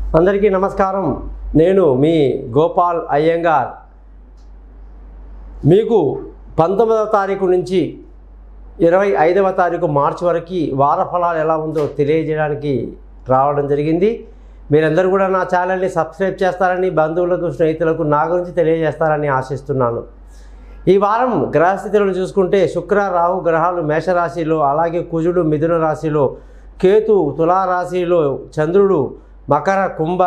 అందరికీ నమస్కారం నేను మీ గోపాల్ అయ్యంగార్ మీకు పంతొమ్మిదవ తారీఖు నుంచి ఇరవై ఐదవ తారీఖు మార్చి వరకు వార ఫలాలు ఎలా ఉందో తెలియజేయడానికి రావడం జరిగింది మీరందరూ కూడా నా ఛానల్ని సబ్స్క్రైబ్ చేస్తారని బంధువులకు స్నేహితులకు నా గురించి తెలియజేస్తారని ఆశిస్తున్నాను ఈ వారం గ్రహస్థితులను చూసుకుంటే శుక్ర రాహు గ్రహాలు మేషరాశిలో అలాగే కుజుడు మిథున రాశిలో కేతు తులారాశిలో చంద్రుడు మకర కుంభ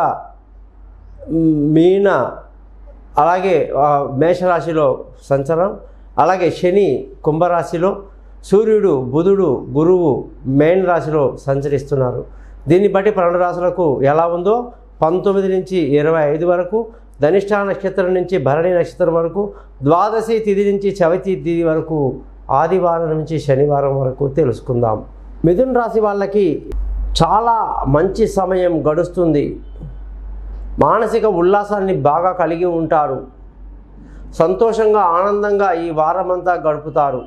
మ్, మీన అలాగే ఆ, మేషరాశిలో సంచలనం అలాగే శని కుంభరాశిలో సూర్యుడు బుధుడు గురువు మేన్ రాశిలో సంచరిస్తున్నారు దీన్ని బట్టి పన్నెండు రాశులకు ఎలా ఉందో పంతొమ్మిది నుంచి ఇరవై ఐదు వరకు ధనిష్ఠా నక్షత్రం నుంచి భరణి నక్షత్రం వరకు ద్వాదశి తిథి నుంచి చవితి తిథి వరకు ఆదివారం నుంచి శనివారం వరకు తెలుసుకుందాం మిథున్ రాశి వాళ్ళకి చాలా మంచి సమయం గడుస్తుంది మానసిక ఉల్లాసాన్ని బాగా కలిగి ఉంటారు సంతోషంగా ఆనందంగా ఈ వారమంతా గడుపుతారు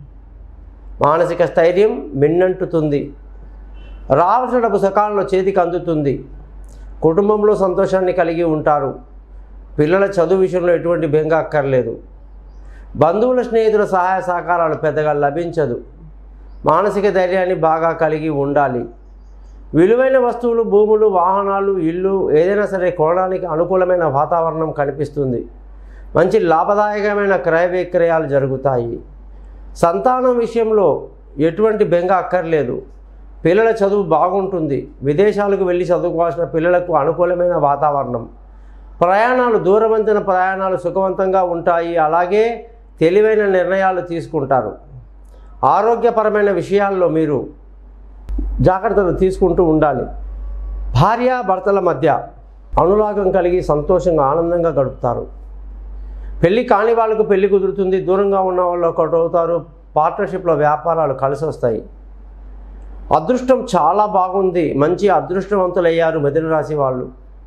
మానసిక స్థైర్యం మిన్నంటుతుంది రావాల్సిన డబ్బు సకాలంలో చేతికి అందుతుంది కుటుంబంలో సంతోషాన్ని కలిగి ఉంటారు పిల్లల చదువు విషయంలో ఎటువంటి బెంగ అక్కర్లేదు బంధువుల స్నేహితుల సహాయ సహకారాలు పెద్దగా లభించదు మానసిక ధైర్యాన్ని బాగా కలిగి ఉండాలి విలువైన వస్తువులు భూములు వాహనాలు ఇల్లు ఏదైనా సరే కొనడానికి అనుకూలమైన వాతావరణం కనిపిస్తుంది మంచి లాభదాయకమైన క్రయ విక్రయాలు జరుగుతాయి సంతానం విషయంలో ఎటువంటి బెంగ అక్కర్లేదు పిల్లల చదువు బాగుంటుంది విదేశాలకు వెళ్ళి చదువుకోవాల్సిన పిల్లలకు అనుకూలమైన వాతావరణం ప్రయాణాలు దూరవంతమైన ప్రయాణాలు సుఖవంతంగా ఉంటాయి అలాగే తెలివైన నిర్ణయాలు తీసుకుంటారు ఆరోగ్యపరమైన విషయాల్లో మీరు జాగ్రత్తలు తీసుకుంటూ ఉండాలి భార్య భర్తల మధ్య అనురాగం కలిగి సంతోషంగా ఆనందంగా గడుపుతారు పెళ్ళి కాని వాళ్ళకు పెళ్లి కుదురుతుంది దూరంగా ఉన్న వాళ్ళు ఒకటి అవుతారు పార్ట్నర్షిప్లో వ్యాపారాలు కలిసి వస్తాయి అదృష్టం చాలా బాగుంది మంచి అదృష్టవంతులయ్యారు మిథున రాశి వాళ్ళు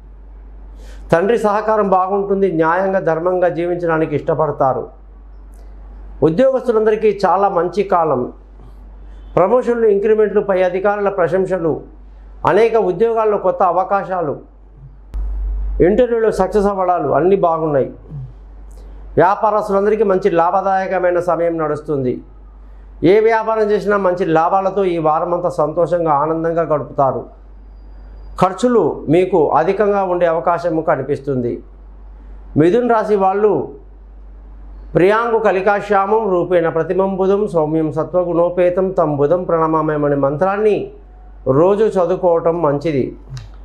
తండ్రి సహకారం బాగుంటుంది న్యాయంగా ధర్మంగా జీవించడానికి ఇష్టపడతారు ఉద్యోగస్తులందరికీ చాలా మంచి కాలం ప్రమోషన్లు ఇంక్రిమెంట్లు పై అధికారుల ప్రశంసలు అనేక ఉద్యోగాల్లో కొత్త అవకాశాలు ఇంటర్వ్యూలో సక్సెస్ అవ్వడాలు అన్నీ బాగున్నాయి వ్యాపారస్తులందరికీ మంచి లాభదాయకమైన సమయం నడుస్తుంది ఏ వ్యాపారం చేసినా మంచి లాభాలతో ఈ వారం అంతా సంతోషంగా ఆనందంగా గడుపుతారు ఖర్చులు మీకు అధికంగా ఉండే అవకాశం కనిపిస్తుంది మిథున్ రాశి వాళ్ళు ప్రియాంగు కలికాశ్యామం రూపేణ ప్రతిమం బుధం సౌమ్యం సత్వగుణోపేతం తం బుధం ప్రణమామయమనే మంత్రాన్ని రోజు చదువుకోవటం మంచిది